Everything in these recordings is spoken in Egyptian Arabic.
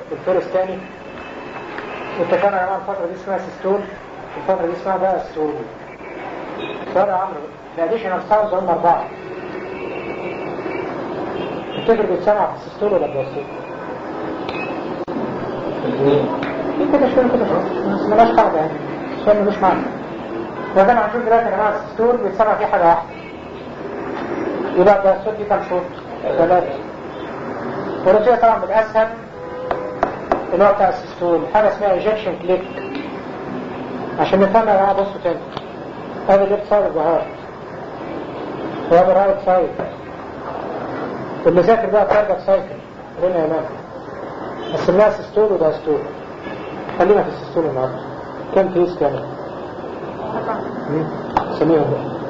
الفيرس تاني واتفقنا يا جماعه الفتره دي اسمها سيستول الفتره دي اسمها بقى ستول سؤال يا عمرو الاديشنال ساوند هم اربعه تفتكر بيتسمع في السيستول ولا الدايستول؟ كده شويه كده شويه بس مالهاش قاعده يعني السؤال ملوش معنى وده انا هنشوف دلوقتي يا جماعه السيستول بيتسمع فيه حاجه واحده يبقى الدايستول فيه كام صوت؟ ثلاثه والرجوع طبعا بالاسهل اللي هو بتاع السيستول حاجه اسمها ايجكشن كليك عشان نفهم يا جماعه بصوا تاني هذا الليفت سايد الظهر وهذا الرايت سايد اللي ذاكر بقى كاردك سايكل رينا ينام قسمناها سيستول وده ستول خلينا في السيستول النهارده كم كيس كامل؟ سميهم بقى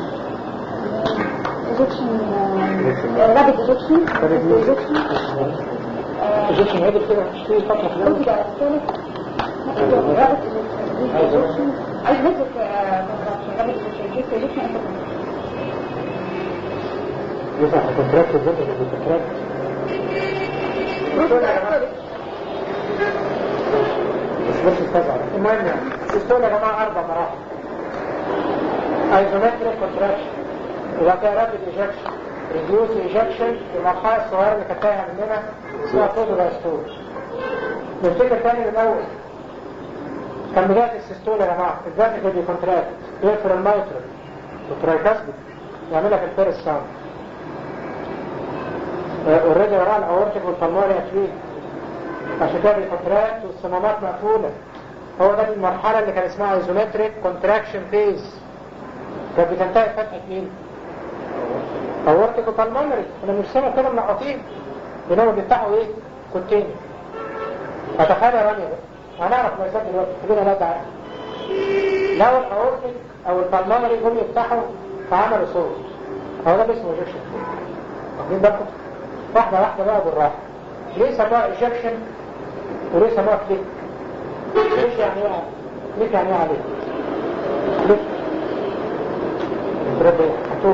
ايجكشن رابط ايجكشن ايجكشن ايجكشن هادي كده في فتره في الأول. كده الثالث رابط ايجكشن عايز نزل رابط ايجكشن ايجكشن ينفع كونتراكت الزبط كونتراكت بس بس استزعر المهم يعني السيستول يا جماعه اربع مراحل ايزومتريك كونتراكشن وبعد كده رابيد ايجكشن ريديوس ايجكشن المرحله الصغيره اللي كانت تايهه مننا اسمها فوتولاستول نفتكر تاني من الاول كان بدايه السيستول يا جماعه الفاتيكال بيكونتراكت يقفل المايترال والترايكاسبيك يعملها في الفيرس ساوند اوريدي وراء الاورتيك والفالموري اتريد عشان كده بيكونتراكت والصمامات مقفوله هو ده المرحله اللي كان اسمها ايزومتريك كونتراكشن فيز كانت بتنتهي فتحه مين؟ اورتيك وفالموري كنا بنرسمها كده منقطين لانهم بيفتحوا ايه؟ كونتينر فتخيل يا رانيا بقى هنعرف ميزات دلوقتي خلينا نرجع لو الاورتيك او الفالموري جم يفتحوا فعملوا صوت هو ده اسمه ايجكشن واخدين بالكم؟ واحدة واحدة بقى بالراحة ليه سموها ايجكشن وليه سموها كليك ليش يعني ايه كليك يعني ايه عليك كليك ربي حطوه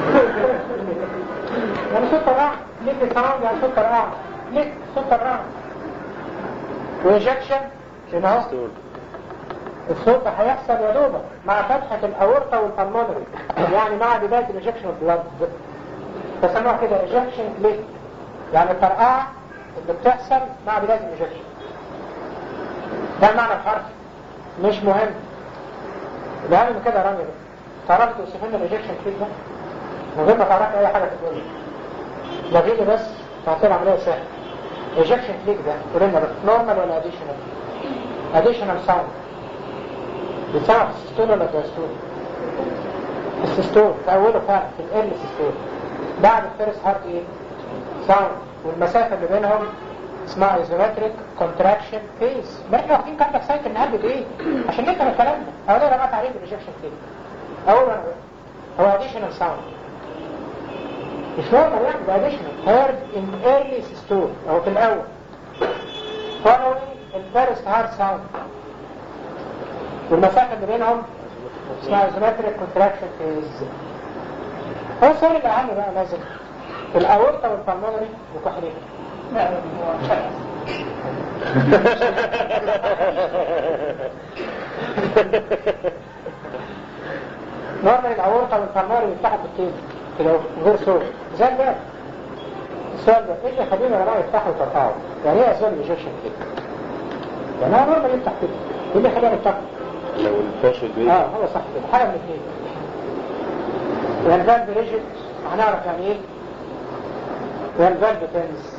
يعني صوت الرعد كليك ساوند يعني صوت الرعد كليك صوت الرعد وايجكشن هنا اهو الصوت هيحصل يا دوبك مع فتحة الأورطة والبلمونري يعني مع بداية الإنجكشن اوف بلاد فسموها كده إنجكشن كليك يعني الطرقعة اللي بتحصل مع بداية الإنجكشن ده المعنى الحرفي مش مهم الأهم من كده يا رامي بقى تعرفي توصف لنا الإنجكشن كليك ده من غير ما تعرفي أي حاجة تقول لي لغيني بس تعطي العملية سهلة إنجكشن كليك ده قول لنا بقى نورمال ولا أديشنال؟ أديشنال ساوند بتاع السيستول ولا الدايستول السيستول في اوله فعلا في الال سيستول بعد الفيرس هارت ايه ساوند والمسافه اللي بينهم اسمها ايزومتريك كونتراكشن فيز ما احنا واخدين كاردك سايكل نهبط ايه عشان نفهم الكلام ده هو ده بقى تعريف الريجكشن فيز اول ما هو اديشنال ساوند مش نورمال يعني ده اديشنال هيرد ان ايرلي سيستول او في الاول following الفيرست هارت ساوند والمسافة اللي بينهم اسمها ايزومتريك كونتراكشن فيز هو السؤال الأهم بقى لازم الأورطة والبلمونري مكحلين لا هو نورمال الأورطة والبلمونري بيفتحوا بالتين كده من غير صوت زي الباب السؤال ده ايه اللي يخليهم يا جماعه يفتحوا ويطرقعوا؟ يعني ايه اسباب الانجكشن كده؟ يعني هو نورمال يفتح كده ايه اللي يخليهم يفتحوا؟ لو الفاشل بيه اه هو صح كده حاجه من الاثنين والفالف ريجيد هنعرف يعني ايه والفالف تنس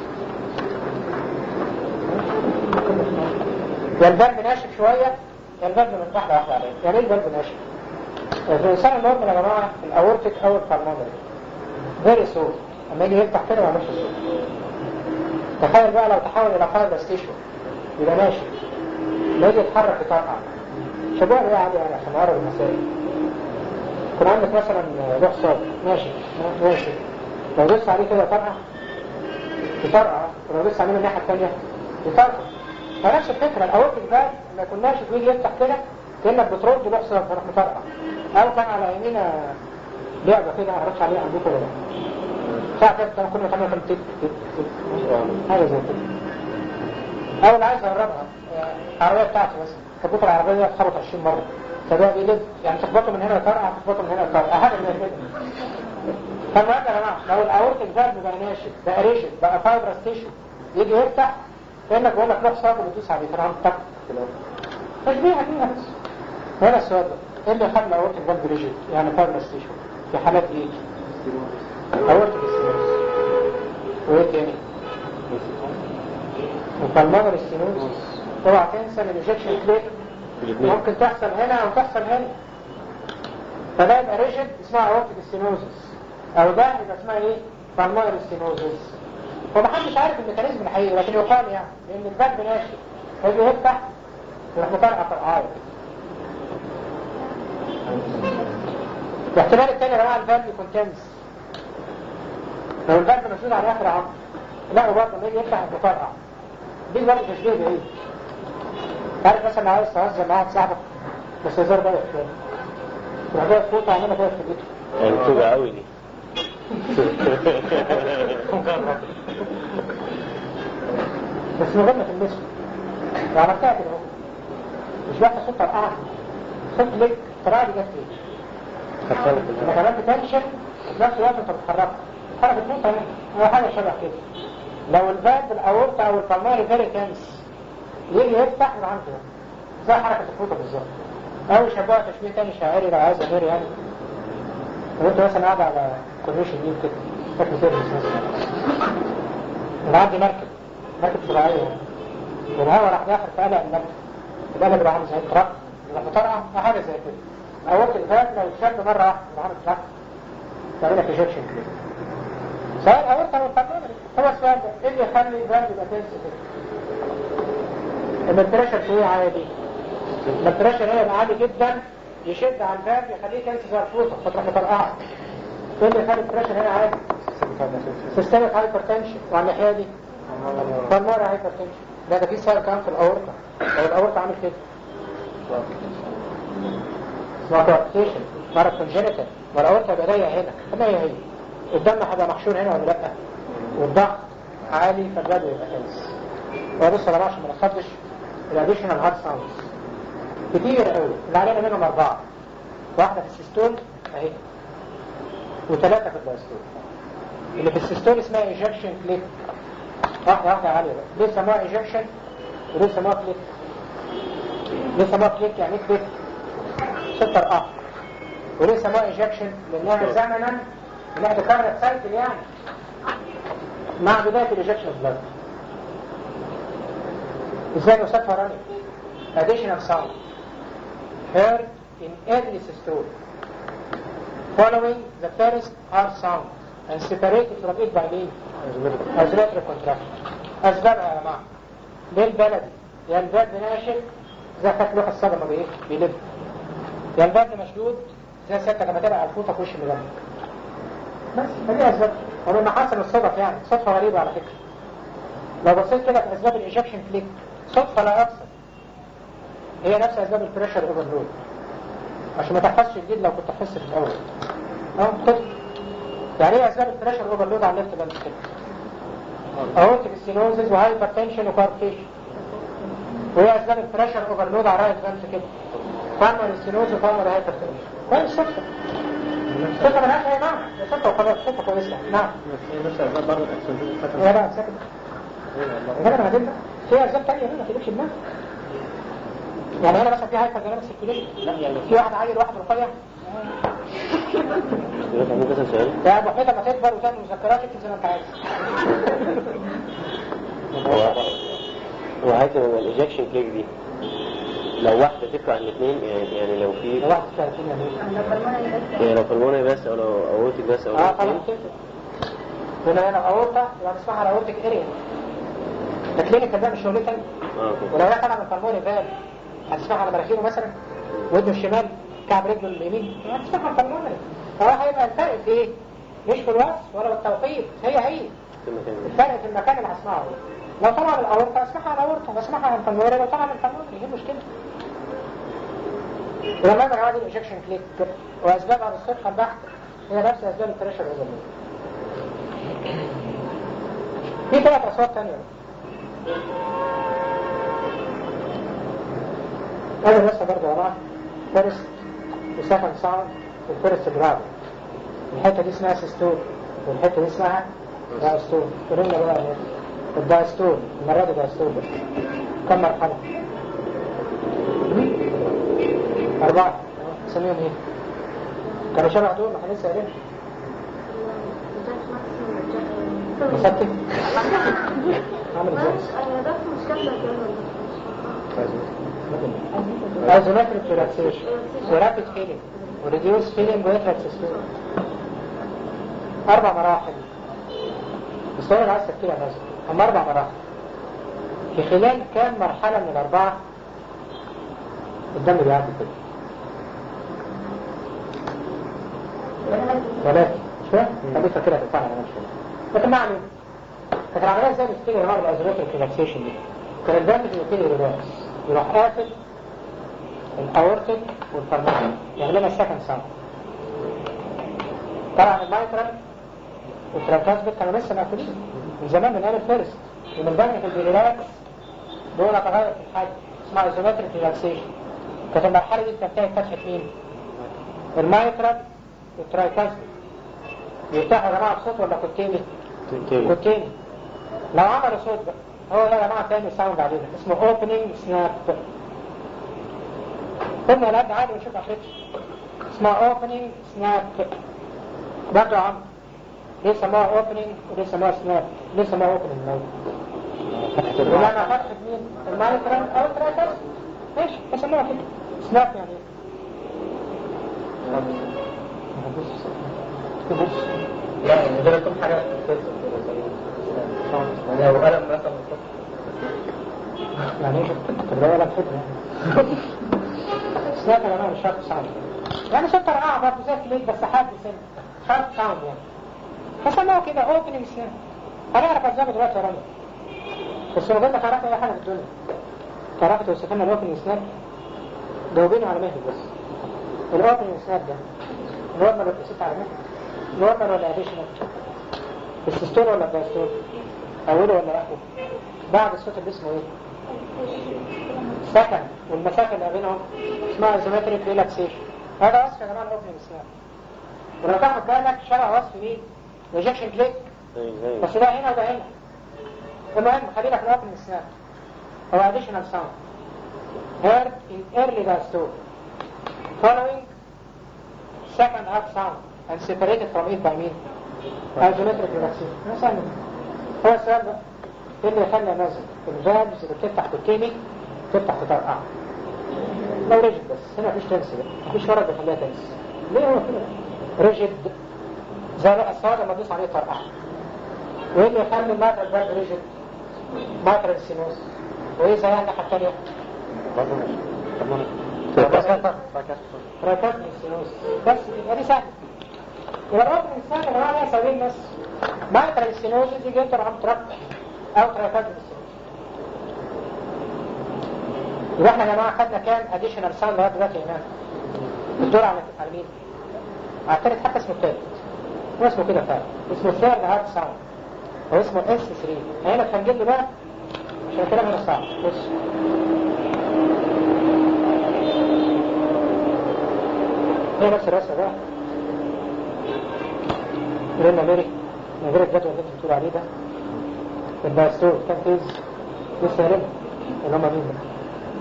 والفالف ناشف شويه والفالف من واحده واحده عليه يعني ايه الفالف ناشف؟ في الانسان النورمال يا جماعه الاورتيك او البلمونري فيري سوفت اما يجي يفتح كده ما يعملش صوت تخيل بقى لو تحول الى فايبر ستيشن يبقى ناشف لما يجي يتحرك يطرقع شباب ايه عادي يعني عشان نعرف المسائل يكون عندك مثلا لوح صاد ماشي ماشي لو دوست عليه كده طرقع يطرقع ولو دوست عليه من الناحيه الثانيه يطرقع فنفس الفكره الاورتيك ده لما يكون ناشف ويجي يفتح كده كانك بترد لوح صاد فراح مطرقع او كان على يمينا لعبه كده ما اعرفش عليها عندكم ولا لا ساعة كده كنا كنا بنعمل تك تك تك حاجه زي كده أو اللي عايز أقربها آه، العربية بتاعتي مثلا كبوت العربية اتخبط 20 مرة فده بيلف يعني تخبطه من هنا يطرقع تخبطه من هنا يطرقع حاجة زي كده فالمهم يا جماعة لو الأورتك فالف بقى ناشف بقى ريجد بقى فايبرس تيشو يجي يفتح كأنك بقول لك روح صابر وتدوس عليه ترى تك كده تشبيه فيها بس هنا السؤال ده ايه اللي يخلي الأورتك فالف ريجد يعني فايبرس تيشو في حالات ايه؟ أورتك ستينوز وايه تاني؟ وفالمغر ستينوز اوعى تنسى الانجكشن كليك الاثنين ممكن تحصل هنا او تحصل هنا فده يبقى ريجد اسمها اورتيك ستينوزس او ده يبقى اسمها ايه بالمونري ستينوزس ومحدش عارف الميكانيزم الحقيقي لكن يقال يعني ان الباب ناشف فيجي يفتح يروح مطرقع فرقعايه الاحتمال الثاني يا جماعه الباب يكون تنس لو الباب مشدود على اخر عمر لا وبرضه لما يجي يفتح يتفرقع دي برضه تشبيه بايه؟ عارف مثلا لو عايز تهزر مع واحد صاحبك بس هزار بقى شويه تروح جاي تفوت عاملها كده في ايدك يعني بتوجع قوي دي بس من غير ما تلمسه وعملتها كده اهو مش بقى صوت فرقعه صوت ليك طريقه دي جت فين؟ لما كمان بتنشن في نفس الوقت انت بتحركها حركه موت اهي هو حاجه شبه كده لو الباب الاورطه او البلماري فيري تنس يجي يفتح يبقى عامل كده زي حركه الفوطه بالظبط او يشبهها تشبيه تاني شاعري لو عايز غير يعني لو انت مثلا قاعد على كورنيش النيل كده شكل سيرفيس مثلا ونعدي مركب مركب زراعيه يعني والهواء راح داخل في قلق المركب القلق راح عامل زي التراب يروح مطرقع أو حاجه زي كده اول الفات لو اتشد مره واحده يروح عامل تراك تعمل لك ايجكشن كده سواء الاورطه او البلمونري هو السؤال ده ايه اللي يخلي الباب يبقى تنس كده؟ ان البريشر فيه عادي لما البريشر هنا يبقى عالي جدا يشد على الباب يخليه كنس زي الفوطه فتروح مطرقعه ايه اللي يخلي البريشر هنا عالي؟ سيستمك هايبرتنشن وعلى الناحيه دي بالمونري هايبرتنشن ده ده في سؤال كمان في الاورطه لو الاورطه عامل كده اسمها كوابتيشن مرض كونجينيتال ما الاورطه يبقى ضيق هنا هنا هي هي الدم هيبقى محشور هنا ولا لا والضغط عالي فالباب يبقى كنس وبص يا جماعه عشان ما نخدش الاديشنال هارت ساوندز كتير قوي اللي علينا منهم اربعه واحده في السيستول اهي وثلاثه في الدايستول اللي في السيستول اسمها ايجكشن كليك واحده واحده عاليه بقى ليه سموها ايجكشن وليه سموها كليك ليه سموها كليك يعني ايه كليك ستر اه وليه سموها ايجكشن لانها زمنا انها تكرر سايكل يعني مع بدايه الايجكشن بلاد ازاي نوصفها راني additional sound heard in every systole following the first heart sound and separated from it by me as lateral contraction اسبابها يا جماعه ليه البلدي يا البلد ناشف زي خد لوح الصدمه بايه بيلف يا البلد مشدود زي ستة لما تبقى على الفوطه في وش المدمر بس فدي اسباب ولما حصل الصدف يعني صدفه غريبه على فكره لو بصيت كده في اسباب الايجكشن كليك صدفه لا اكثر هي نفس اسباب البريشر اوفرلود عشان ما تحفظش جديد لو كنت تحس في الاول اه طفل يعني ايه اسباب البريشر اوفرلود على الليفت باند كده اورتيك ستينوزز وهايبرتنشن وكارتيشن وهي اسباب البريشر اوفرلود على الرايت باند كده فارمر ستينوز وفارمر هايبرتنشن كويس صدفه صدفه ملهاش اي معنى هي صدفه وخلاص صدفه كويسه نعم يا بقى ساكت ده انا هدلنا في اسباب ثانيه هنا ما تجيبش دماغك يعني هنا مثلا في هايبر جرام سيركيوليشن لا يعني في واحد عيل واحد رفيع دلوقتي عندي كذا سؤال يا ابو حيطه ما تكبر وتعمل مذكرات اكتب زي ما انت عايز هو هو عايز الايجكشن كليك دي لو واحدة تفرق عن الاثنين يعني, يعني لو في واحد 30 يعني يعني لو بالمونري بس او لو اورتيك بس او اه الاثنين خلاص تفرق هنا هنا اورطه يبقى نسمعها على اورتيك اريا ده كلينيكال ده مش شغلتي تاني اه اوكي ولو ده طلع من البلمونري فال هتسمعها على مناخيره مثلا ودنه الشمال كعب رجله اليمين هتسمعها على البلمونري فهو هيبقى الفرق في ايه؟ مش في الوصف ولا بالتوقيت هي هي في المكان ده الفرق في المكان اللي هسمعه لو طلع من الاورطه اسمعها على الاورطه بسمعها على البلمونري لو طلع من البلمونري ايه المشكله؟ ولما انا عادي الايجكشن كليك واسبابها بالصدفه البحته هي نفس اسباب البريشر اوفرلود في ثلاث اصوات ثانيه هذا الرسمة برضه وراها فيرست وسكند ساوند والفيرست جراب الحتة دي اسمها سيستول والحتة دي اسمها دايستول قولنا بقى ايه الدايستول المرة دي دايستول بس كم مرحلة؟ أربعة نسميهم ايه؟ كانوا شبه دول ما احنا لسه قايلين مسكت عامل ازاي؟ ايزومتريك ريلاكسيشن ورابid فيلينج وريديوس فيلينج ويتراكسيشن اربع مراحل بس هو عايز تفكير على هذا هم اربع مراحل في خلال كام مرحلة من الاربعة الدم بيعدي كده ثلاثة مش فاهم؟ خليك فاكرها تنفعنا على نفسك لكن ما علينا لكن العملية ازاي بتفتكر النهارده الايزومتريك ريلاكسيشن دي كان البنك بيبتدي ريلاكس يروح قافل الاورتيك والفرماتيك يعمل لنا السكند ساوند طبعا المايترال والترانكاسبيت كانوا لسه مقفولين من زمان من ايام الفيرست ومن البنك اللي بيريلاكس دول تغير في الحاجة اسمها ايزومتريك ريلاكسيشن كانت المرحلة دي بتنتهي فتحة مين؟ المايترال والترايكاسبيت يفتحوا يا جماعة بصوت ولا كوتيني؟ كوتيني لو عملوا صوت بقى هو ده يا جماعة تاني ساوند علينا اسمه اوبننج سناب قلنا الأب عادي ونشوف آخرته اسمها اوبننج سناب برضه يا عم ليه سموها اوبننج وليه سموها سناب ليه سموها اوبننج الأول ولما فتحت مين المايكرون أو التراكس ايش بسموها كده سناب يعني لا يعني دول كم حاجة يعني لو قلم مثلا يعني ايه طب ده ولا فكرة سناب يا جماعة مش شرط ساوند يعني صوت رقعة برضه زي كليك بس حاد سن شرط ساوند يعني فسموه كده اوبننج سناب هنعرف ازاي دلوقتي يا رامي بس لو قلنا تعرف اي حاجة في الدنيا تعرف توصف لنا الاوبننج سناب جاوبيني على مهلك بس الاوبننج سناب ده نورمال ولا ست على مهلك نورمال ولا اديشنال السيستول ولا الدايستول اوله ولا اخره بعد الصوت اللي اسمه ايه سكن والمسافه اللي بينهم اسمها ايزومتريك ريلاكسيشن هذا وصف يا جماعه الاوبننج سناب ولو تاخد بالك شبه وصف مين ريجكشن كليك بس ده هنا وده هنا المهم خلينا في الاوبننج سناب هو additional sound heard in early diastole following second half sound and separated from it by mean isometric relaxation مثلا هو السؤال ده ايه اللي يخلي نازل الفالفز اللي بتفتح بالكيمي تفتح بطرقع لو ريجد بس هنا مفيش تنس بقى مفيش ورق بيخليها تنس ليه هو كده ريجد زي بقى السؤال لما تدوس عليه طرقع وايه اللي يخلي الماتر الفالف ريجد ماتر السينوس وايه زيها الناحيه الثانيه ركبت السينوس بس يبقى دي سهله يبقى الرقم الانسان اللي هو عليها سبيل بس ماتر السينوس يجي انت عم تركب او تركبت السينوس يبقى احنا يا جماعه خدنا كام اديشنال ساوند لغايه دلوقتي هناك الدور على على مين؟ على التالت حتى اسمه التالت هو اسمه كده فعلا اسمه ثيرد هارد ساوند هو اسمه اس 3 هنا كان جد بقى عشان كده من الصعب بص هي نفس الرسمه بقى قلنا ميري من غير الجدول اللي انت بتقول عليه ده الدايستور كان فيز لسه هنا اللي هم مين بقى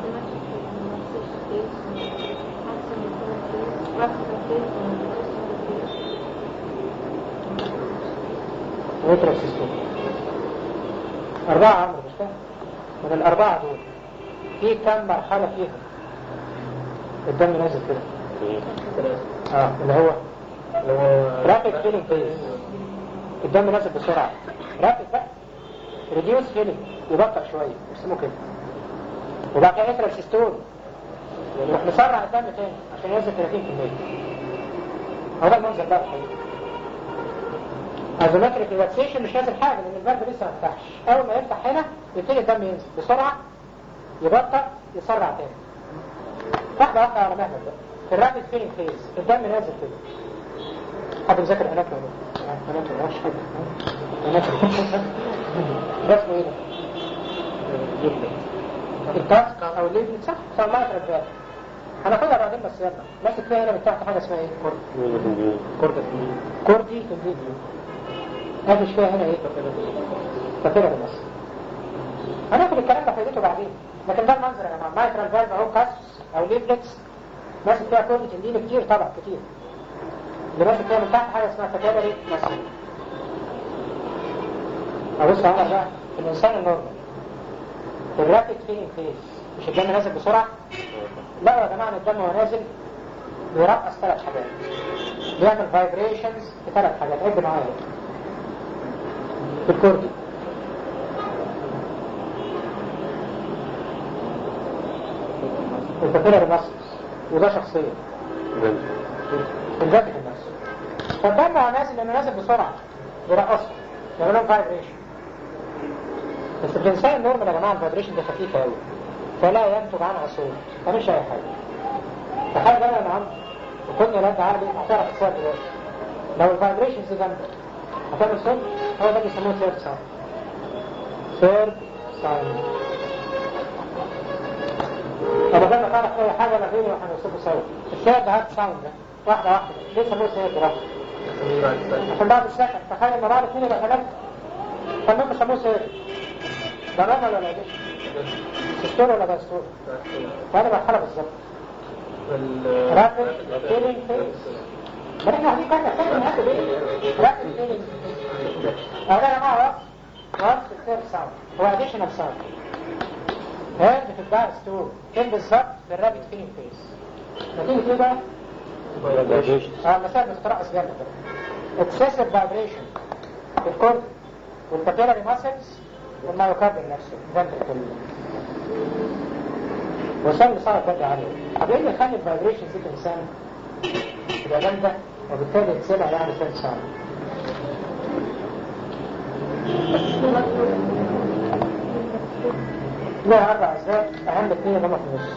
ويترك سيستم أربعة عمرو مش فاهم من الأربعة دول في كم مرحلة فيهم الدم نازل كده اه اللي هو رابid فيلينج فيز الدم نازل بسرعة رابد بقى ريديوس فيلينج يبطأ شوية يسموه كده وبعد كده يسرع سيستول يروح مسرع الدم تاني عشان ينزل 30% هو ده المنظر بقى الحقيقي ازومتريك ريلاكسيشن مش نازل حاجه لان الفالف لسه ما فتحش اول ما يفتح هنا يبتدي الدم ينزل بسرعه يبطأ يسرع تاني واحده واحده على مهلك بقى في الرابد فيلينج فيز الدم نازل كده حد مذاكر اناتومي اناتومي مش حاجه اناتومي ده اسمه ايه ده؟ التاسك او الليفل صح سماها تربيات هناخدها بعدين بس يلا ماسك فيها هنا من تحت حاجه اسمها ايه كورد كورد كوردي في الفيديو قافش فيها هنا ايه فكده بالنص هناخد الكلام ده فايدته بعدين لكن ده المنظر يا جماعه مايترال فالف اهو كاس او ليفلتس ماسك فيها كورد تندين كتير طبعا كتير اللي ماسك فيها من تحت حاجه اسمها فكالري مثلا ابص على بقى في الانسان النورمال الرابid فيلينج فيز مش الدم نازل بسرعة لا يا جماعة الدم وهو نازل بيرقص ثلاث حاجات بيعمل فايبريشنز في ثلاث حاجات عد معايا في الكوردي الفاتيلر ماسكس وده شخصية الذاتي في النفس فالدم وهو نازل لانه نازل بسرعة بيرقصه يعمل لهم فايبريشن بس في الانسان النورمال يا جماعه الفايبريشن ده خفيفه قوي فلا ينتج عنها صوت ما مش اي حاجه تخيل انا يا عم وكنا لا عادي هتعرف السبب دلوقتي لو الفايبريشن دي جامده هتعمل صوت هو ده بيسموه ثيرد ساوند ثيرد ساوند طب ده تعرف اي حاجه انا غيري وهنوصفه سوا الثيرد هارد ساوند ده واحده واحده ليه سموه ثيرد واحده عشان بعد السكن تخيل ان بعد اثنين يبقى ثلاثه فالنوم بيسموه ثيرد ده نوم ولا لا دستور ولا دستور فانا مرحله بالظبط رابط فيلينج فيس ما احنا دي كنا فين هاخد ايه رابط فيلينج اهلا يا جماعه وقت وقت الثيرد ساوند هو اديشنال ساوند هاد في الدار ستور فين بالظبط في الرابط فيلينج فيس نتيجه ايه بقى؟ اه المسائل بتترقص جامد اكسسيف فايبريشن في الكورد والكابيلاري ماسلز والمايوكاردر نفسه فنتركل وصل صار كده عليه طب ايه اللي يخلي الفايبريشن دي في الانسان تبقى جامده وبالتالي تسمع يعني فين صار لا اربع اسباب اهم اثنين اللي هم في النص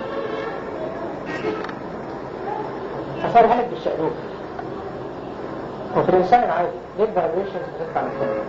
هصرح لك بالشقلوب وفي الانسان العادي ليه الفايبريشنز بتطلع من فوق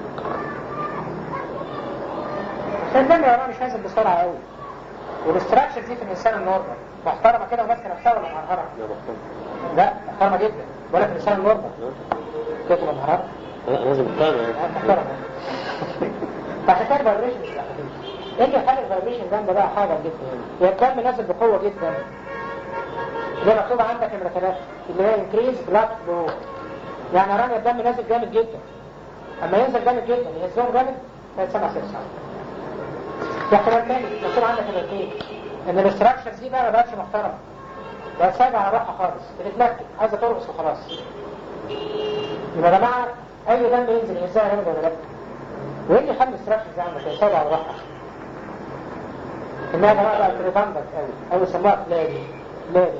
عشان الدم يا جماعه مش نازل بسرعه قوي والاستراكشر دي في الانسان النورمال محترمه كده وماسكه نفسها ولا مهرهره؟ لا محترمه جدا ولا في الانسان النورمال كده تبقى مهرهره؟ لازم تتابع لا محترمه فعشان كده الفايبريشن مش خفيف ايه اللي يخلي الفايبريشن جامده بقى حاجه جدا هي الدم نازل بقوه جدا زي مكتوب عندك نمره ثلاثه اللي هي انكريز بلاد فلو يعني رامي الدم نازل جامد جدا اما ينزل جامد جدا يهزهم جامد فيتسمع سيرسان في احتمال تاني مكتوب عندك الاثنين ان الاستراكشرز دي بقى ما بقتش محترمه بقت سايبه على روحها خالص بتتلكك عايزه ترقص وخلاص يبقى يا جماعه اي دم ينزل يهزها جامد ولا لا؟ وايه اللي يخلي الاستراكشرز دي عندك سايبه على روحها؟ انها يا جماعه بقت ريدندنت قوي او يسموها فلابي فلابي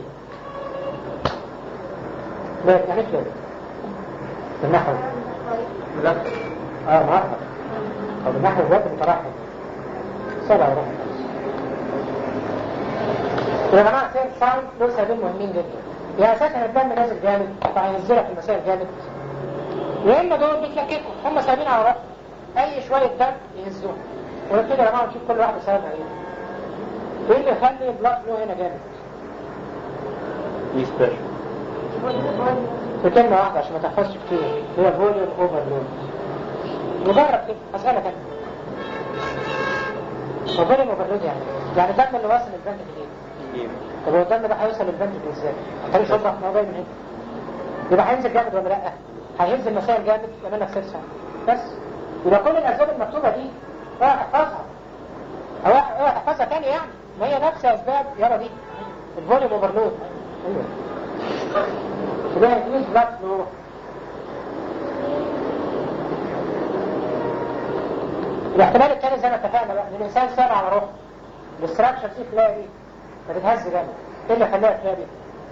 فلابي يعني فلابي بالنحو لا اه معرفة او بالنحو الوقت متراحل سبعة ورحمة يا جماعة سير ساوند له سببين مهمين جدا يا اساسا الدم نازل جامد فهينزلك في المسائل جامد يا اما دول بيتلككوا هم سايبين على رأسهم اي شوية دم يهزوهم ونبتدي يا جماعة نشوف كل واحد سببها ايه ايه اللي يخلي البلاك فلو هنا جامد دي سبيشال في كلمة واحدة عشان ما تحفظش كتير هي فوليوم اوفرلود مجرد كده اسألك انا هو فوليوم اوفرلود يعني يعني الدم اللي واصل للبنك ايه؟ طب هو الدم ده هيوصل للبنك ازاي؟ عن طريق شبرة ما هو جاي من هنا يبقى هينزل جامد ولا لا؟ هينزل مسائل جامد يعمل لك سلسة بس يبقى كل الاسباب المكتوبة دي اوعى تحفظها او اوعى تحفظها تاني يعني ما هي نفس اسباب يلا دي الفوليوم اوفرلود ايوه ده يكون بلاك فلو الاحتمال الثاني زي ما اتفقنا بقى ان الانسان سابع على روحه الاستراكشر دي تلاقي بتتهز جامد ايه اللي خلاها تلاقي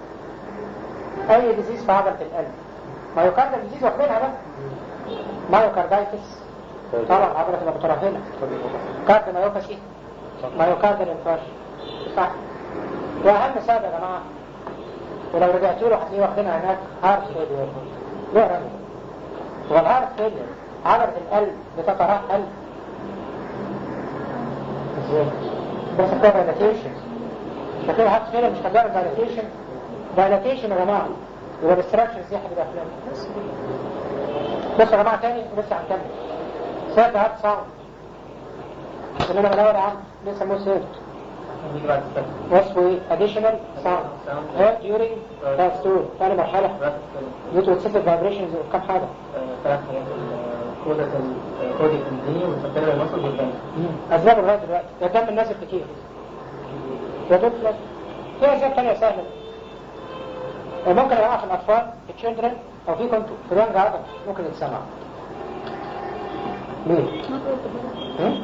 اي ديزيز في عضله القلب مايوكاردال ديزيز واخدينها بقى مايوكاردايتس طبعا عضله تبقى مترهله كارد مايوباثي مايوكاردال انفارش صح واهم سبب يا جماعه ولو رجعت له هتلاقيه واخدينها هناك هارت فيلير ليه رمي هو الهارت فيلير عضلة القلب بتترهل ازاي؟ بس كده دايلاتيشن فكده حط فينا مش هتعمل دايلاتيشن دايلاتيشن يا جماعه يبقى الاستراكشرز دي هتبقى افلام بس بصوا يا جماعه تاني ولسه هنكمل سيرت هات صعب اللي انا بدور عنه لسه مو سيرت نيجي بعد السنة وصفه ايه؟ additional sound ها during fast tour ثاني مرحلة due to excessive vibrations وكم حاجة ثلاث حاجات الكودة الكودة الدينية والفكرة المصل والبنك أسباب لغاية دلوقتي الدم النازل كتير يا طفل في أسباب تانية سهلة ممكن يقع في الأطفال في children أو في كنتوا في رنج عضل ممكن يتسمع ليه؟ هم؟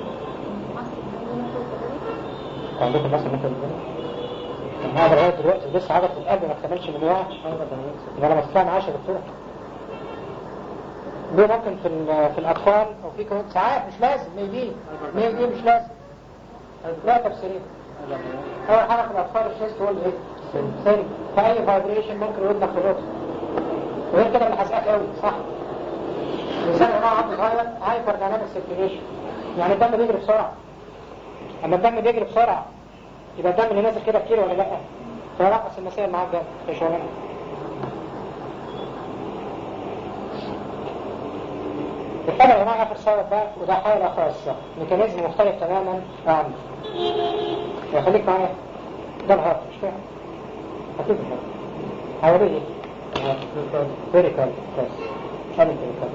عندكم مثلا مثل ما هذا لغاية دلوقتي لسه عضلة القلب ما اكتملش من واحد يبقى أنا مستوى معاش يا دكتور ليه ممكن في ال- في الأطفال أو في كمان ساعات مش لازم ميبي ميبي مش لازم لا تفسيرين أول حاجة في الأطفال الشيست هو الإيه؟ سن فأي فايبريشن ممكن يودنا في الرأس وغير كده اللي حزقك قوي صح الإنسان يا جماعة عنده صغير هايبر دايناميك سيركيليشن يعني الدم بيجري بسرعة أما الدم بيجري بسرعة يبقى الدم اللي نازل كده كتير ولا لأ؟ فيرقص المسائل معاك ده في شغلنا الحالة يا جماعة آخر سبب بقى وده حالة خاصة ميكانيزم مختلف تماما عنه خليك معايا ده الهارت مش فاهم أكيد الهارت حواليه فيريكال بس شامل فيريكال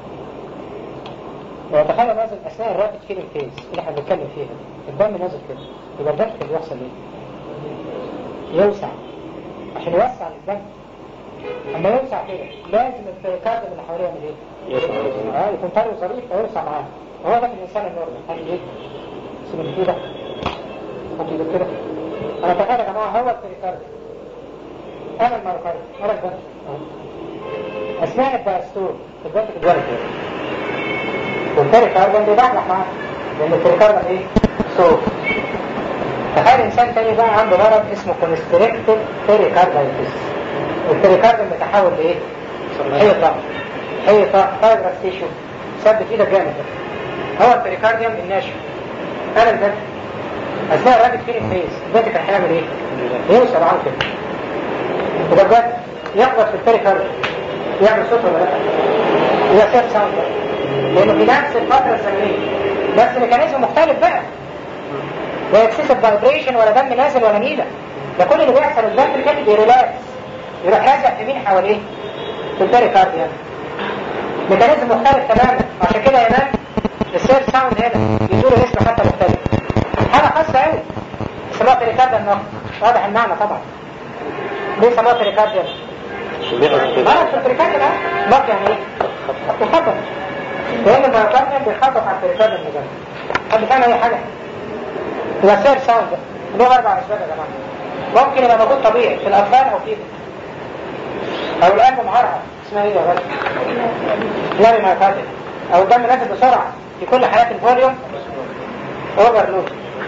وتخيل نازل أثناء الرابط فيلم فيز اللي احنا بنتكلم فيها الدم نازل كده يبقى الدم كده يحصل ايه؟ يوسع عشان يوسع الدم اما يوسع كده لازم البريكارديوم اللي حواليه يعمل ايه؟ اه يكون طري وظريف فيوسع معاه هو ده في الانسان النورمال هل ايه؟ سيب اللي كده حط ايدك كده انا تخيل يا جماعه هو البريكارديوم انا المايوكارديوم انا البنك اثناء الدايستول البنك الجوال كده والبريكارديوم بيبحلح معاه لان البريكارديوم ايه؟ صوت تخيل انسان تاني بقى عنده مرض اسمه كونستريكتيف بيريكاردايتس البريكارديوم بيتحول لايه؟ حيطه حيطه فايبرس تيشو ثبت ايدك جامد ده. هو البريكارديوم الناشف انا البنك اثناء الرابط فين الفيس البنك كان هيعمل ايه؟ يوصل عنه كده وده بجد يخبط في البريكارديوم يعمل صوت ولا لا؟ يبقى سير ساوند بقى. لانه في نفس الفتره الزمنيه بس ميكانيزم مختلف بقى لا اكسسيف فايبريشن ولا دم نازل ولا نيله ده كل اللي بيحصل الدم كده بيريلاكس يروح لازق في مين حواليه في البريكارديوم ميكانيزم مختلف تماما عشان كده يا مان السير ساوند هنا بيدور اسم حتى مختلف حاجه خاصه قوي اسمها بريكارديوم نقط واضح المعنى طبعا ليه سموها بريكارديوم؟ مرض في البريكارديوم اه نقط يعني ايه؟ مخطط لان الميوكارديوم بيخطط على البريكارديوم اللي جنبه حد فاهم اي حاجه؟ يبقى سير ساوند له اربع اسباب يا جماعه ممكن يبقى موجود طبيعي في الاطفال او في او القلب معرض اسمها ايه يا غالي؟ لاري مايوكارديوم او الدم نازل بسرعه في كل حالات الفوليوم اوفر لود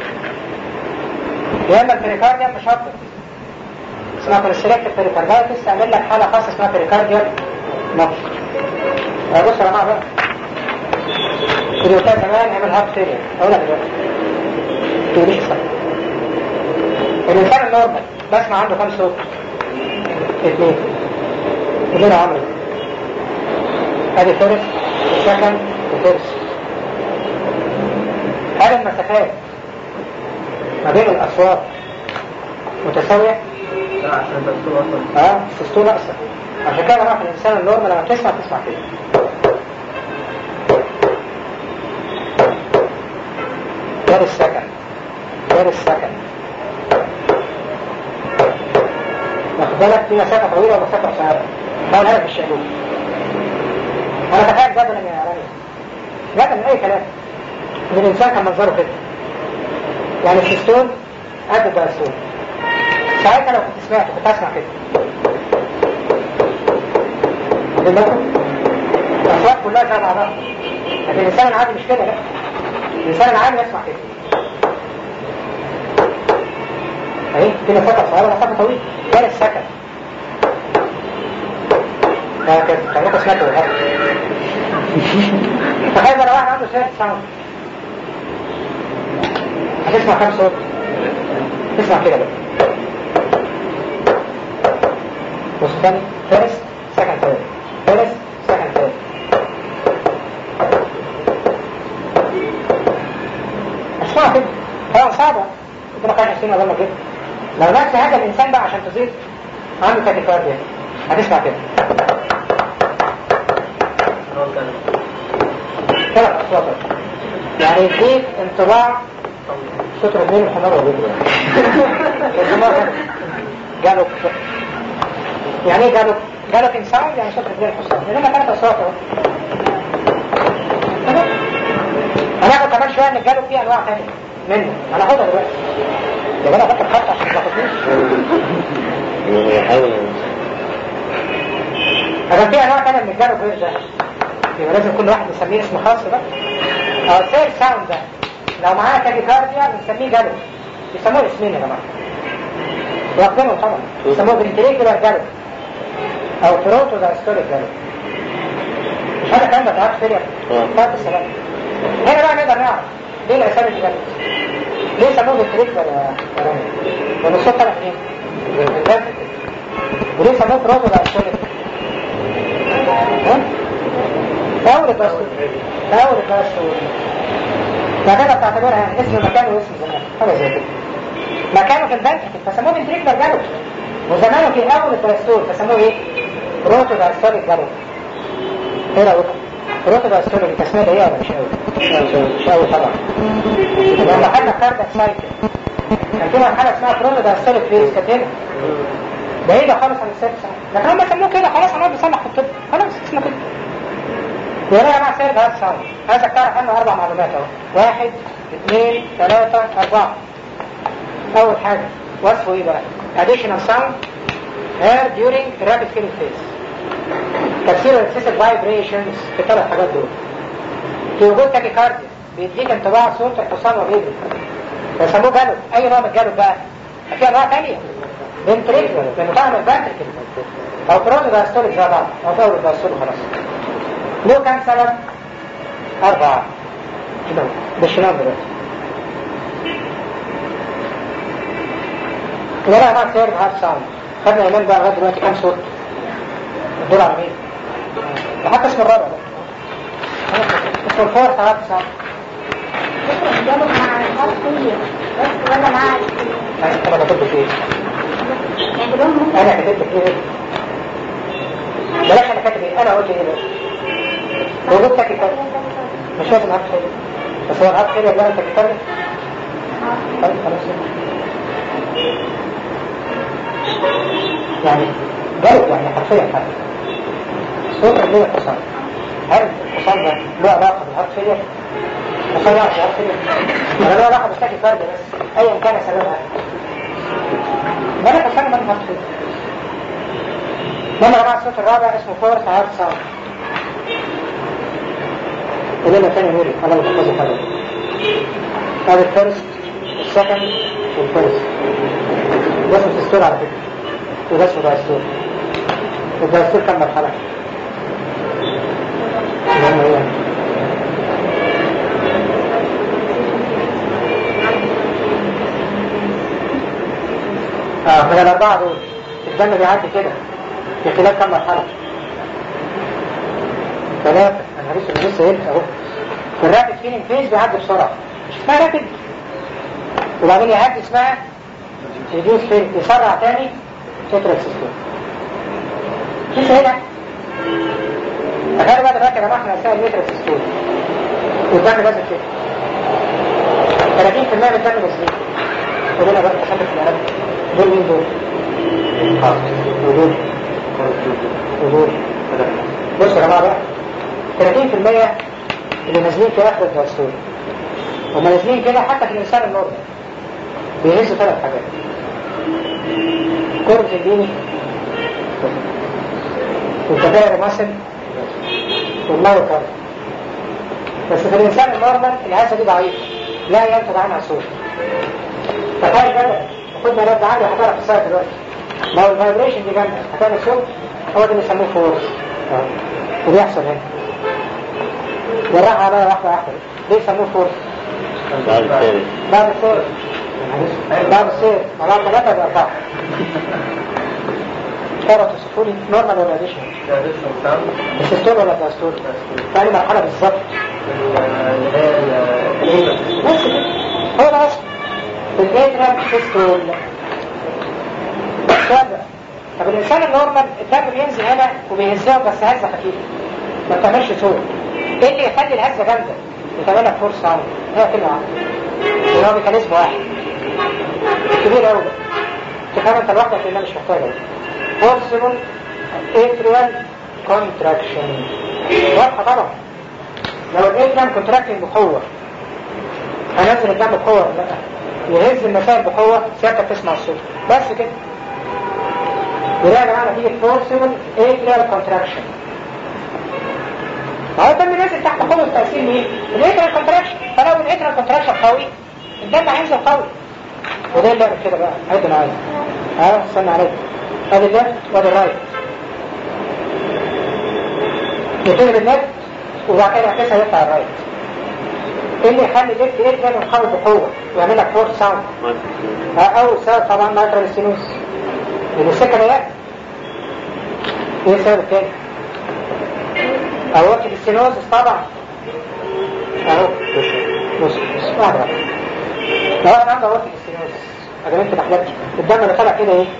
يا اما البريكارديوم مش هطل اسمها كونستريكتيف بريكاردايتس تعمل لك حاله خاصه اسمها بريكارديوم نقص بص يا جماعه بقى اليوتات زمان عمل هارت فيلير اقول لك دلوقتي تقوليش صح الانسان النورمال بسمع عنده كام صوت اثنين كلنا عمري ادي فيرس وسكند وفيرس هل المسافات ما بين الاصوات متساويه لا عشان الدكتور اصلا اه السستون اقصر عشان كده بقى في الانسان النورمال لما تسمع تسمع كده غير السكن غير السكن واخد بالك في مسافة طويلة ومسافة قصيرة حاول هذا في الشعلوم انا تخيل جدلا يا رامي جدلا من اي كلام ان الانسان كان منظره كده يعني السستون قد الدرسون ساعتها لو كنت سمعت كنت اسمع كده دلوقتي الاصوات كلها زي بعضها لكن الانسان العادي مش كده لا الانسان العادي يسمع كده اهي دي مسافه صغيره مسافه طويله ده السكن هكذا خليكم سمعتوا الهواء تخيل لو واحد عنده سيرت ساوند هتسمع كام صوت اسمع كده بقى بص تاني فيرست سكند ثيرد فيرست سكند ثيرد اسمع كده طبعا صعبة انت ما كانش عشرين ولا كده لو نفس هذا الانسان بقى عشان تزيد عنده تاكيكارديا هتسمع كده ثلاث اصوات يعني يديك انطباع صوت رجلين الحمار وبيجري الحمار جالوب يعني ايه جالوب؟ جالوب انسان يعني صوت رجلين الحصان انما ثلاث اصوات اهو هناخد كمان شويه ان الجالوب فيه انواع ثانيه منه انا هاخدها دلوقتي يا جدع فكر خط عشان ما تاخدنيش يحاول لكن في انواع ثانيه من الجالوب غير ده يبقى لازم كل واحد يسميه اسم خاص بقى اه السير ساوند ده لو معاه تاكيكارديا بنسميه جالوب بيسموه اسمين يا جماعه واخدينهم طبعا بيسموه فنتريكولار جالوب او تروتو دايستوليك جالوب مش هذا كلام ده تعرف سيريا اه. طيب السلام هنا بقى نقدر نعرف ليه الاسامي دي جالوب ليه سموه فنتريكولار يا يا رامي؟ لان الصوت طالع منين؟ من الفنتريكل. وليه سموه تروتو دايستوليك؟ ها؟ أول الدستور أول الدستور فكده بتعتبرها يعني اسم مكان واسم زمان حاجة زي كده مكانه في الفنتركل فسموه فنتريكلر جالوب وزمانه في أول الدستور فسموه إيه؟ روتو دايستوليك جالوب إيه رأيكم؟ روتو دايستوليك التسمية دي إيه ولا مش قوي؟ مش قوي طبعا لما خدنا كاردك سايكل كان في مرحلة اسمها بروتو دايستوليك فيز كانت هنا بعيدة خالص عن السادس لكن هم سموه كده خلاص هنقعد نصلح في الطب خلاص اسمه كده يبقى يا جماعة سير هذا ساوند عايزك تعرف عنه أربع معلومات أهو واحد اثنين ثلاثة أربعة أول حاجة وصفه إيه بقى؟ additional sound air during rapid killing phase تفسير excessive vibrations في الثلاث حاجات دول في وجود تاكيكارديا بيديك انطباع صورة الحصان وبيجري فيسموه جالوب أي نوع من الجالوب بقى؟ في أنواع ثانية فنتريكولر لأنه طعم الفنتريكل أو برونو دايستوليك زي بعض أو دوري دايستوليك خلاص له كام سبب؟ أربعة كده بالشمال دلوقتي ولا ما سير هارد ساوند خدنا ايمان بقى لغايه دلوقتي كام صوت؟ الدور على مين؟ وحتى اسم الرابع ده اسم الفورث هارد ساوند جالب مع الهارت بس ولا مع انا كتبت فيه يعني كلهم ممكن انا كتبت فيه ايه؟ بلاش انا كاتب ايه؟ انا قلت ايه بقى؟ وجود تاكيكارديا مش لازم هارد فيلير بس هو الهارد فيلير بقى تاكيكارديا خلاص خلاص يعني جلد يعني حرفيا حاجة صوت رجلية الحصان هل الحصان ده له علاقة بالهارت فيلير؟ الحصان يعرف الهارت فيلير؟ ولا له علاقة بالتاكي كارد بس أيا كان سببها مالك الحصان مالك هارت فيلير لما جماعة الصوت الرابع اسمه فورث هارت ساوند قلنا تاني نوري أنا بتحفظه حاجة هذا الفيرست السكند والفيرست ده اسمه الدستور على فكرة وده اسمه دستور الدستور كم مرحلة؟ اللي هم ايه؟ اه من الأربعة دول الدم بيعدي كده في خلال كم مرحلة؟ ثلاثة أنا لسه لسه قلت أهو في الرابد فيلينج فيز بيعدي بسرعة مش اسمها رابد وبعدين يعدي اسمها ريديوس فيلم يسرع تاني تترك سيستم لسه هنا تخيل بقى دلوقتي يا جماعه احنا اثناء المتر سيستم والدم لازم كده 30% من الدم مسلم ودول بقى تحدث في العالم دول مين دول؟ اه ودول ودول بصوا يا جماعه بقى 30% اللي نازلين في اخر الدستور هم نازلين كده حتى في الانسان النورمال بيهزوا ثلاث حاجات كرة الديني والكبائر ماسل والله كرة بس في الإنسان النورمال الهزة دي ضعيفة لا ينتج عنها صوت تخيل كده خد ما رد عندي وحطها في الساعة دلوقتي لو الفايبريشن دي جنبك هتعمل صوت هو ده اللي يسموه فورس وبيحصل هنا بالراحة عليا واحدة واحدة ليه يسموه فورس؟ بعد الثالث بعد الفورس معلش بعد السير مرات ثلاثة يبقى أربعة تعرف تصفوا لي نورمال ولا اديشن ده لسه مسام السيستول ولا الداستول ثاني مرحلة بالظبط اللي هي الإيمة بس كده هو ده اصلا الاتريال سيستول السؤال بقى طب الانسان النورمال الدم بينزل هنا وبيهزهم بس هزه خفيفه ما بتعملش صوت ايه اللي يخلي الهزه جامده بتعملها فور ساوند هي كلمه واحده وهو ميكانيزم واحد كبير قوي تفهم انت لوحدك لان مش محتاجه فورسبل اتريال كونتراكشن واضحه طبعا لو الاتريال كونتراكتنج بقوه هنزل الدم بقوه ولا لا يهز المسائل بقوه سيادتك تسمع الصوت بس كده وده يا جماعه نتيجه فورسبل اتريال كونتراكشن هو الدم نازل تحت قوه تاثير مين؟ الاتريال كونتراكشن فلو الاتريال كونتراكشن قوي الدم هينزل قوي وده اللي بيعمل كده بقى عد معايا ها استنى عليك ادي الليفت وادي الرايت يبتدي بالليفت وبعد كده يعكسها يطلع الرايت ايه اللي يخلي الليفت اتريال ينقبض بقوه ويعمل لك فورس ساوند اول سبب طبعا مايكرو ستينوس لان السكه ضيقه ايه السبب التاني اورتيك ستينوزس طبعا اهو بص بص واحده واحده لو واحد عنده اورتيك ستينوزس انا انت محلكش الدم اللي طالع كده ايه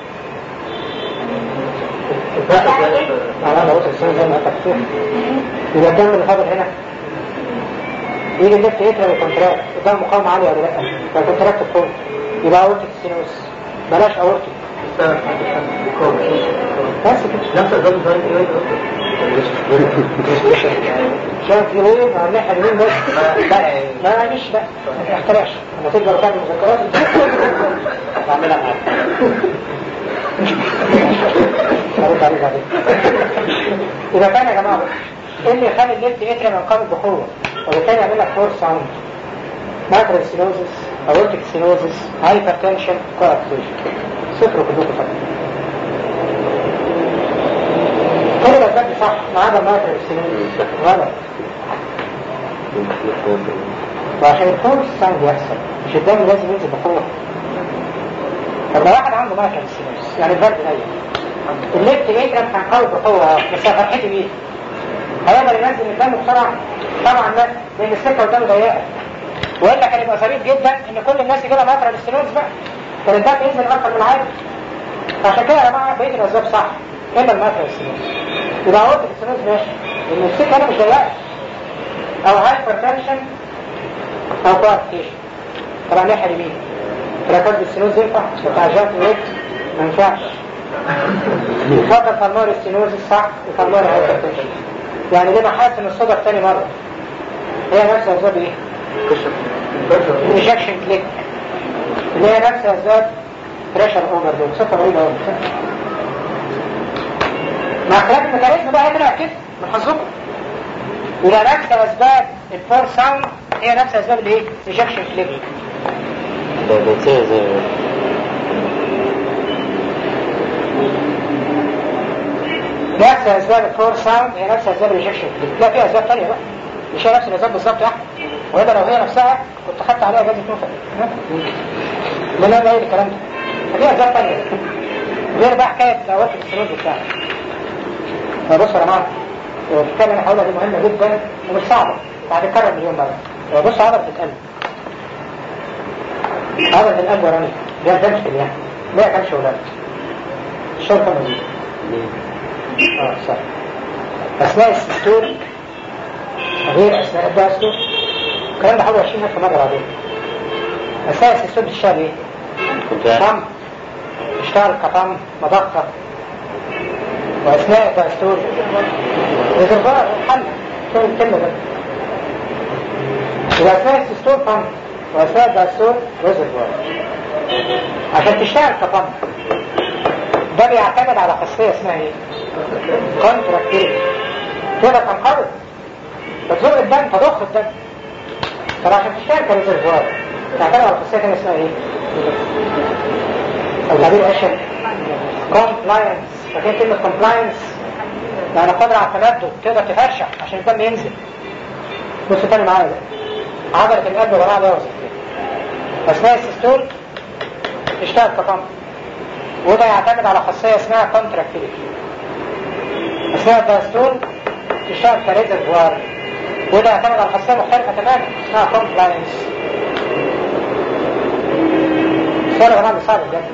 انا انا اورتيك ستينوزس زي ما انت بتقول يبقى الدم اللي فاضل هنا يجي الليفت يترى الكونتراكت قدام مقاومه عاليه ولا لا فالكونتراكت بقوه يبقى اورتيك ستينوزس بلاش اورتيك بس كده نفس الضغط ده ايه شايف يومين وعاملين حلوين بس ما ما مش بقى ما تحترقش لما تقدر تعمل مذكرات بعملها معاك هرد عليك بعدين يبقى كان يا جماعه ايه اللي يخلي الليفت اتريم ينقبض بقوه وبالتالي يعمل لك فورس ساوند ماكرو سينوزس اورتيك سينوزس هايبر تنشن كوابتيشن صفر كلكم فقط كل الأسباب دي صح ما عدا الماكرو سينوزس غلط وعشان الفورس ساوند يحصل مش الدم لازم ينزل بقوه طب لو واحد عنده ماكرو سينوزس يعني البرد نايم الليفت اتريم كان قوي بقوه اه بس فرحتي بيه هيقدر ينزل الدم بسرعه طبعا لا لان السكه قدامه ضيقه والا كان يبقى ظريف جدا ان كل الناس يجي لها مطر الاستينوز بقى كان الدم ينزل اكتر من العادي فعشان كده يا جماعه بقيه الاسباب صح الا المطر الاستينوز يبقى قلت الاستينوز ماشي لان السكه انا مش ضيقه او هايبر تنشن او كوارتيشن طبعا ناحيه اليمين تراكات الاستينوز ينفع بتاع جات ويت ما ينفعش يفضل فالمار استينوز صح وفالمار هايبر تنشن يعني ليه محاسن الصدف تاني مره هي نفس اسباب ايه؟ انجكشن كليك اللي هي نفس اسباب بريشر اوفر دول صفه غريبه قوي مع اختلاف الميكانيزم بقى هيطلع كده من حظكم يبقى نفس اسباب الفور ساوند هي نفس اسباب الايه؟ انجكشن كليك ده بيتصير زي نفس اسباب الفور ساوند هي نفس اسباب الانجكشن كليك لا في اسباب ثانيه بقى مش هي نفس الاسباب بالظبط يا احمد وهذا لو هي نفسها كنت خدت عليها جازة نوفل لا لا لا ايه الكلام ده فدي اسباب ثانيه غير بقى حكايه اوقات الاستيرويد بتاعها فبصوا يا جماعه الحكايه اللي انا هقولها دي مهمه جدا ومش صعبه وهتتكرر مليون مره بص عضله القلب عضله القلب وراني ده الدم يعني لا كانش ولاد الشرطه مزيد اه صح اثناء السيستول غير اثناء الداستول الكلام ده حوالي 20000 مره بعدين اثناء السيستول بتشتغل ايه؟ كنت طم اشتغل كطم مضخة واثناء الداستول ريزرفوار حل كل الكلمة ده يبقى اثناء السيستول طم واثناء الداستول ريزرفوار عشان تشتغل كطم ده بيعتمد على خاصية اسمها ايه؟ كونتراكتيل تقدر تنقبض بتزق الدم تضخ الدم طب عشان تشتغل كريزرفوار تعتمد على خاصية تانية اسمها ايه؟ او تعبير اشهر كومبلاينس فاكرين كلمة كومبلاينس يعني قادرة على التمدد تقدر تفرشح عشان الدم ينزل بص تاني معايا بقى عضلة القلب وراها ده وظيفتين اثناء السيستول تشتغل كبامب وده يعتمد على خاصية اسمها كونتراكتيليتي اسمها الداستول تشتغل كريزرفوار وده يعتمد على خاصية مختلفة تماما اسمها كومبلاينس السؤال يا جماعة مش صعب بجد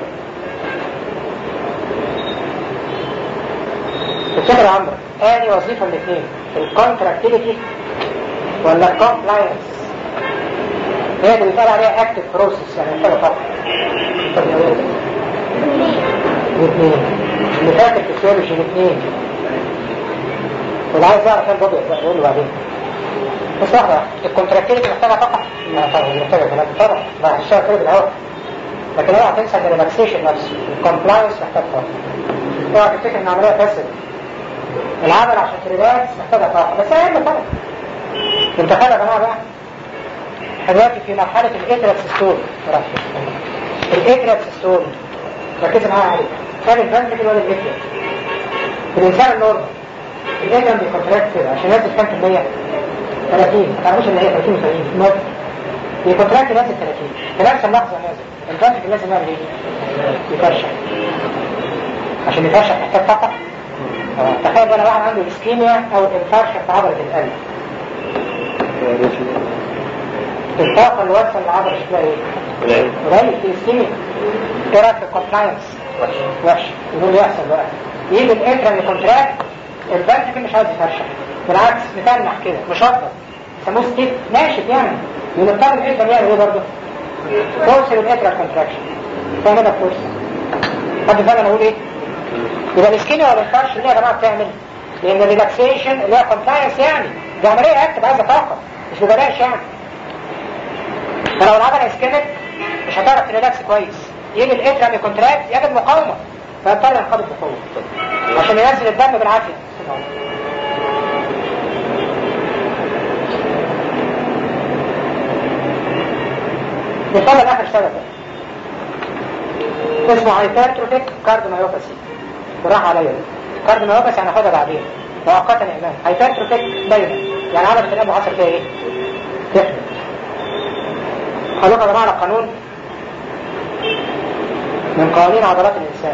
تفتكر يا عمرو اني وظيفة من الاثنين الكونتراكتيليتي ولا الكومبلاينس هي اللي بيتقال عليها اكتف بروسيس يعني محتاجة فقط طب يا ولد الاثنين اللي فات الفسيولوجي الاثنين واللي عايز يعرف ايه البابي يقول له بعدين بس واحدة واحدة الكونتراكتيليتي محتاجة فقط لا طبعا دي محتاجة كلام طبعا ما هتشتغل كده بالهواء لكن اوعى تنسى ان الريلاكسيشن نفسه الكومبلاينس محتاج فقط اوعى تفتكر ان عملية باسف العمل عشان تريلاكس محتاجة طاقة بس هي اهم طبعا انت خلي يا جماعة بقى دلوقتي في مرحلة الاتريك سيستول الاتريك سيستول ركزوا معايا عليه كان الفانتكل ولا الاتريك في الانسان النورمال الاتريك بيكونتراكت كده عشان ينزل كام في المية 30 ما تعرفوش ان هي 30 و70 نوت بيكونتراكت ينزل 30 في نفس اللحظة نازل الفانتكل لازم يعمل ايه؟ يفرشح عشان يفرشح محتاج طاقة آه، تخيل بقى واحد عنده اسكيميا او انفارشة في عضلة القلب الطاقة اللي واصلة للعضلة شكلها ايه؟ قليل قليل في اسكيميا ايه رايك في الكومبلاينس؟ وحش يقول اللي يحصل بقى يجي الانترا اللي كونتراكت الفانتكل مش عايز يفرشح بالعكس متنح كده مشطط يسموه ستيف ناشف يعني من الطالب الانترا يعمل ايه برضه؟ توصل الانترا كونتراكشن فاهم ده فرصة حد فاهم انا اقول ايه؟ يبقى الاسكيميا ولا الفرش اللي يا جماعه بتعمل لان الريلاكسيشن اللي هي كومبلاينس يعني دي عمليه اكتب عايزه طاقه مش ببلاش يعني فلو العضله اسكيميك مش هتعرف تريلاكس كويس يجي الاترام كونتراكت يجد مقاومه فيضطر ينقبض بقوه عشان ينزل الدم بالعافيه نطلع اخر سبب بقى. اسمه هايبرتروفيك كارديوميوباثي براح عليا كارديوميوباثي هناخدها بعدين مؤقتا ايمان هايبرتروفيك دايما يعني عملت الاب وحصل فيها ايه؟ تحمل خلونا يا جماعه على قانون من قوانين عضلات الانسان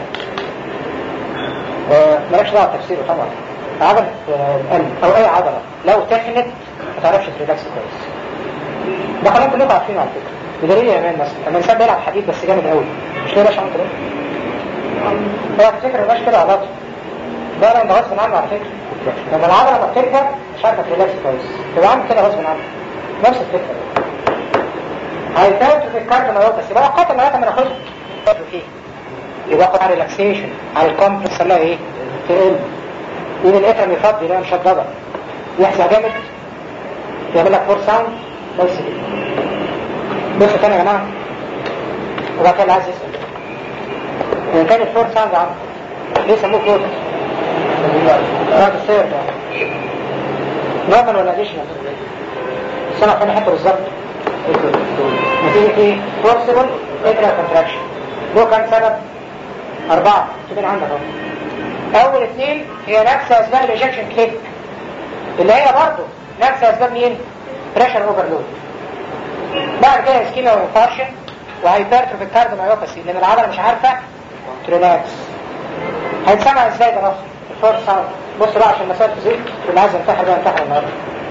آه، مالكش دعوه بتفسيره طبعا عضلة آه، القلب او اي عضلة لو تخنت ما تعرفش تريلاكس كويس ده قانون كلكم عارفينه على فكرة بدليل يا مان مثلا لما الانسان بيلعب حديد بس جامد قوي مش كده عشان كده هو تفتكر مبقاش كده عضلات ده لما غصب عنه على فكرة لما العضلة ما بتركب مش عارفة تريلاكس كويس تبقى عامل كده غصب عنه نفس الفكرة هيفوت في الكارد ما بس يبقى وقت ما لازم ناخده فيه يبقى على ريلاكسيشن على الكومبلكس اللي هي ايه تقل يجي الاترم يفضي لا مش هتضرب يحصل جامد يعمل لك فور ساوند بس كده بص تاني يا جماعه وبعد كده اللي عايز يسال هو كان الفور ساوند عم ليه سموه فور؟ بعد السير ده نورمال ولا اديشنال؟ السنه الثانيه حتى بالظبط نتيجة ايه؟ فورسبل اترا كونتراكشن له كام سبب؟ أربعة تبين عندك اهو أول اثنين هي نفس أسباب الإيجكشن كليك اللي هي برضه نفس أسباب مين؟ بريشر اوفرلود بعد كده اسكيميا وانفارشن وهايبرتروفيك كارديوميوباثي لأن العضلة مش عارفة تريلاكس هيتسمع ازاي ده نفسه؟ الفور ساوند بص بقى عشان المسافة تزيد اللي عايز ينتحر بقى ينتحر النهارده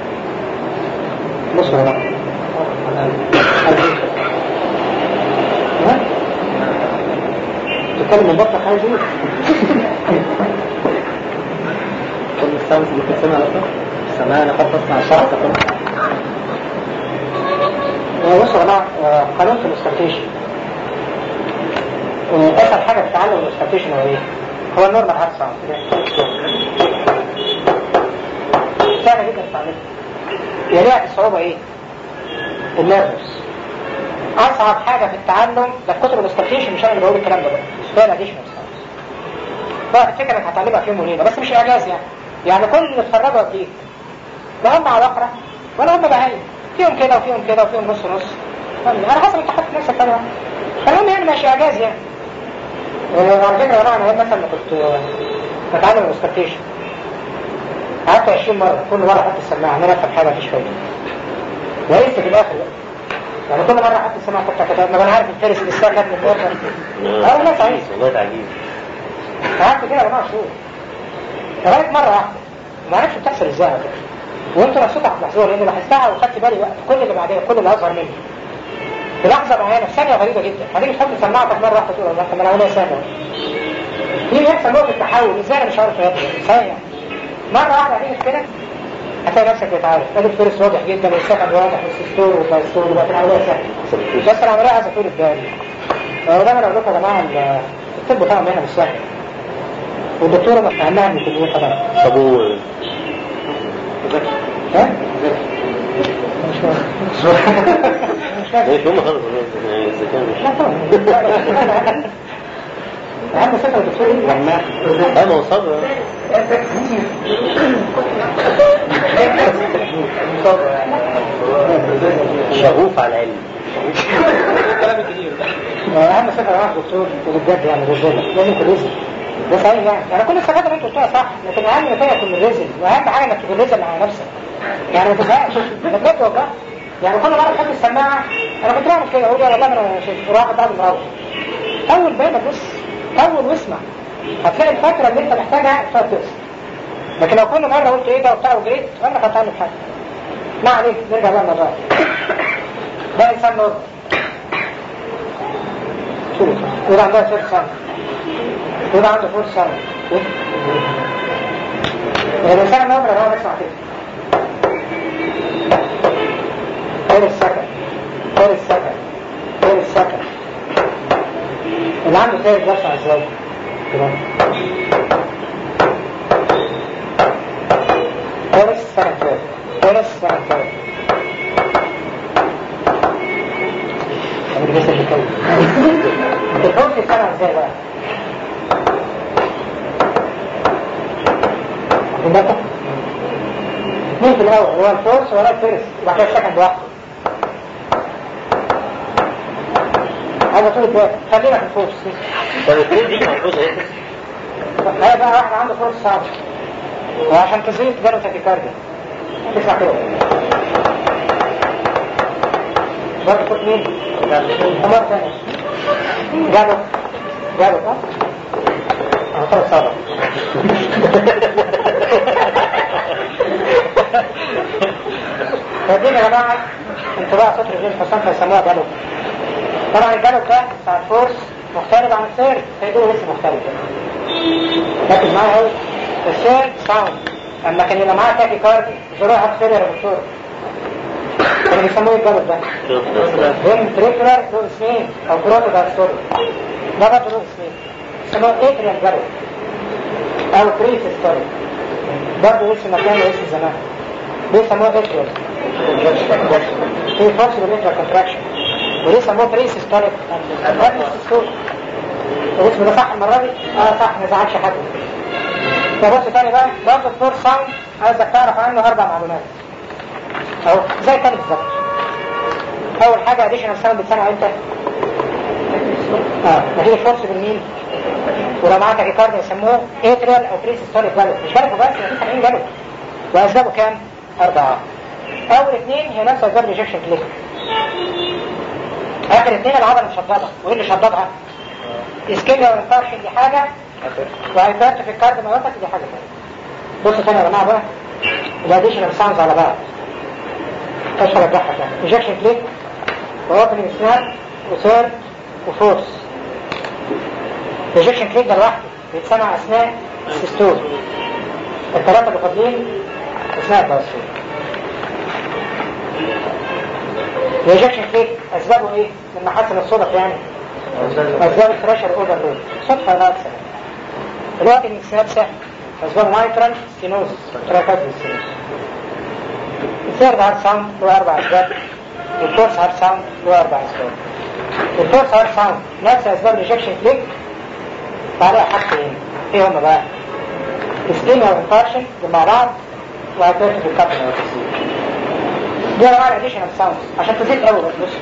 بص بقى تتكلم من بطنك عايز ايه؟ كل الساوندز اللي بتسمع اصلا سماع انا قد اسمع الشرح كله بص يا جماعه آه، قانون في الاستراتيجي اسهل حاجه في تعلم الاستراتيجي هو ايه؟ هو النورمال هارت ساوند سهله جدا تتعلمها يليها الصعوبه ايه؟ النيرفس اصعب حاجه في التعلم ده في كتب الاستراتيجي مش انا اللي بقول الكلام ده بقى هي الاديشنال ساوند فالفكره انك هتعلمها في يوم وليله بس مش اعجاز يعني يعني كل اللي اتخرجوا جديد لا هم عباقرة ولا هم بهايم فيهم كده وفيهم كده وفيهم نص نص يعني على حسب انت حاطط نفسك طبعا فالمهم يعني ماشي اعجاز يعني وعلى فكره انا انا مثلا لما كنت بتعلم الاستراتيجي قعدت 20 مره كل مره احط السماعه ان انا افهم حاجه مفيش فايده وقفت في الاخر بقى يعني كل مرة حد سمع كنت كده ما انا عارف الفارس اللي استاكت من مرة اه لا صحيح والله تعجيز قعدت كده يا جماعة شهور لغاية مرة واحدة ما عرفش بتحصل ازاي على فكرة وانتوا نفسكم هتلاحظوها لان لاحظتها وخدت بالي وقت كل اللي بعدين كل اللي اصغر مني في لحظة معينة في ثانية غريبة جدا هتيجي تحط سماعتك مرة واحدة تقول الله طب ما انا عملها سنة دي يحصل نقطة تحول ازاي انا مش عارف ايه ثانية مرة واحدة هتيجي كده هتلاقي نفسك بتعرف ادي الفيرس واضح جدا والسكن واضح والسيستول والبايستول وبقت العملية سهلة بس العملية عايزة طول البال ودايما اقول لكم يا جماعة ال- الطب طبعا هنا مش سهل والدكتورة اهمها من الكلية طبعا طب و ها؟ مش فاهم. مش فاهم. مش هم خالص يعني اذا كان لا طبعا أهم فكرة الدكتور إيه؟ لما اه ما هو صبر شغوف على العلم الكلام الكتير أهم فكرة واحد دكتور وبجد يعني رجالة لازم يكون رزق ده صحيح يعني أنا كل الحاجات اللي أنت قلتها صح لكن أهم نتيجة يكون الرزق وأهم حاجة إنك تكون رزق مع نفسك يعني ما تزهقش ده بجد والله يعني كل مرة تحب السماعة أنا كنت بعمل كده أقول يا والله ما أنا شايف وراح بعد مروح أول بالك بص أول واسمع هتلاقي الفترة اللي أنت محتاجها تقعد تقسم لكن لو كل مرة قلت إيه ده وبتاع وجريت عمرك هتعمل حاجة ما عليك نرجع بقى للموضوع ده إنسان نور شوف وده عندها ست سنة وده عنده فوق سنة يعني الإنسان النظرة هو بيسمع كده غير السكن غير السكن غير السكن اللي عنده تاير بيسمع ازاي كده غير السكن تاير غير السكن تاير انا لسه بتكلم انت تقول في السنة ازاي بقى واخد بالك؟ اثنين في الاول هو الفورس ولا الفيرس وبعد كده السكند لوحده عايز تقول كده خلينا في الفورس طب الاثنين دي محفوظة ايه؟ هي بقى واحد عنده فورس صعب وعشان تزيد جاله تاكيكارديا تسمع كده برضه كنت مين؟ مرة ثانية جاله جاله اه؟ انا طلع صعبة فدين يا جماعة انطباع سطر الدين الحسن فيسموها جالوب طبعا الجالوب ده بتاع الفورس مختلف عن السير فيدوه لسه مختلف لكن معايا قوي السير ساوند اما كان يبقى معاه تاكي كاردي زراعة هات فيلر يا دكتور كانوا بيسموه ايه الجالوب ده؟ فنتريكولار له اسمين او بروتو دايستوري ده برضه له اسمين اسمه اتريال جالوب او بريس ستوري برضه اسم مكان واسم زمان بيسموه اتريال في فرص بالنسبة كونتراكشن وليه سموه بريس ستوري الاسم ده صح المرة دي؟ اه صح ما زعلش حد فبص تاني بقى برضه الفور ساوند عايزك تعرف عنه اربع معلومات اهو زي التاني بالظبط اول حاجة اديشنال ساوند بتسمع امتى؟ اه ما هي الفورس بالمين؟ ولو معاك ريكارد يسموه اتريال او بريس ستوري جالوب مش جالوب بس يعني 70 جالوب واسبابه كام؟ اربعة اول اثنين هي نفس اسباب ريجكشن كليك اخر اثنين العضله مشدده وايه اللي شددها؟ اسكيميا والانفاركشن دي حاجه وهيبرت في الكارد ميوتك دي حاجه ثانيه بصوا تاني يا جماعه بقى الاديشنال ساوندز على بعض اشهر ارجعها تاني ريجكشن كليك واوبننج سناب وثيرد وفورس ريجكشن كليك ده لوحده بيتسمع اثناء السيستول الثلاثه اللي فاضلين اثناء البايستول ريجكشن كليك اسبابه ايه؟ من محاسن الصدف يعني اسباب الفريشر اوفر لود صدفه لا اكثر الوقت المكسات سهل اسباب نايترال ستينوز تراكات ستينوز الثيرد هارد ساوند له اربع اسباب والفورس هارد ساوند له اربع اسباب الفورس هارد ساوند نفس اسباب ريجكشن كليك وعليها حاجتين ايه هما بقى؟ اسكيميا وانفارشن مع بعض وهتلاقي في الكابل دي انواع الاديشنال ساوند عشان تزيد قوي بس بص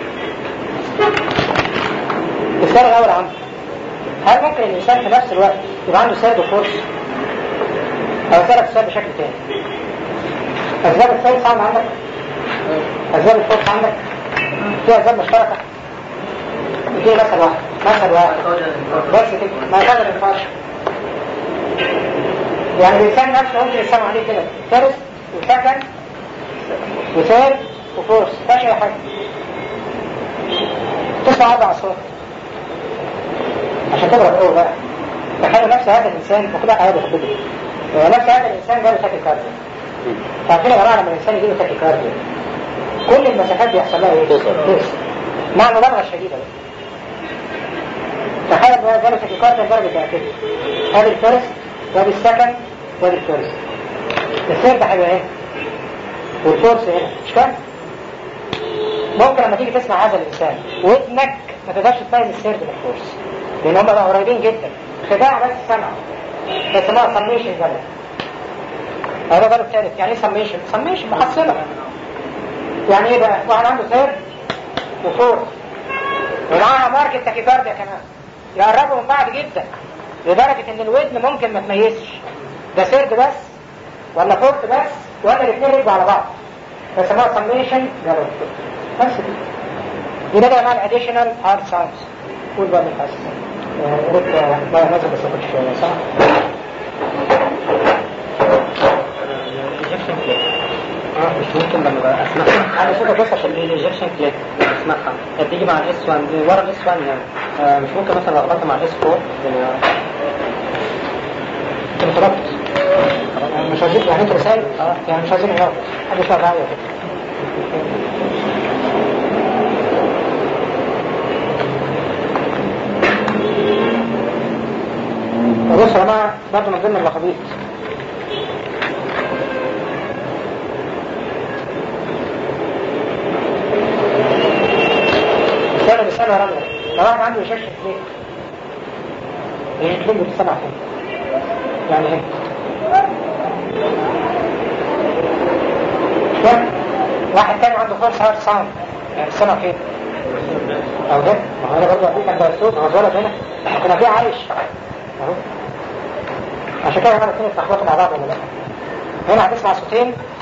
السؤال الاول عنده هل ممكن الانسان في نفس الوقت يبقى عنده سيرد وفورس او اسالك السؤال بشكل تاني اسباب السيرد ساوند عندك اسباب الفورس عندك فيها اسباب مشتركه في مثل واحد مثل واحد بس كده ما كان الانفاش يعني الانسان نفسه ممكن يسمع عليه كده فيرست وسكند وثيرد وفورس مفيش اي حاجه تسمع اربع اصوات عشان تضرب اول بقى تخيل نفس هذا الانسان وكل واحد هذا يحبه نفس هذا الانسان جاله تاكي كارديا فعارفين يا جماعه لما الانسان يجيله تاكي كارديا كل المسافات بيحصل لها ايه؟ توصل. توصل. مع المبالغه الشديده بقى تخيل بقى جاله تاكي كارديا لدرجه بقى كده ادي الفيرست وادي السكند وادي الفيرست الثيرد هيبقى ايه؟ والفورس هنا مش كده؟ ممكن لما تيجي تسمع هذا الانسان ودنك ما تقدرش تفهم السيرد من الفورس لان هم بقى قريبين جدا خداع بس سمع بس ما سميشن جلد هذا ده الثالث يعني ايه سميشن؟ سميشن محصلة يعني ايه بقى؟ واحد عنده سيرد وفورس ومعاها ماركة تاكيكارديا كمان يقربوا من بعض جدا لدرجة ان الودن ممكن ما تميزش ده سيرد بس ولا فورت بس ولا الاثنين ركبوا على بعض فسموها سميشن جلد بس كده يبقى ده مع الاديشنال هارد ساوندز قول بقى من الحاسس قلت ما نزل بس ما كنتش صح الايجكشن كليك اه مش ممكن لما بقى اسمعها انا صوتك بس عشان الايجكشن كليك اسمعها هي بتيجي مع الاس 1 ورا الاس 1 يعني آه، مش ممكن مثلا اخبطها مع الاس 4 يعني انت متربط مش عايزين يعني انت رسائل اه يعني مش عايزين يقعد حد يشرب معايا كده بص يا جماعه برضه من ضمن اللخبيط رسالة رسالة رمية لو واحد عنده يشكك ليه؟ يشكك بتسمع فين؟ يعني ايه؟ كم؟ واحد تاني عنده فورس هارد ساوند يعني السمع فين؟ او ده ما هو انا برضه اديك عند الصوت ما هو اتولد هنا كان في عايش اهو عشان كده هما الاثنين اتلخبطوا مع بعض ولا لا؟ هنا هتسمع صوتين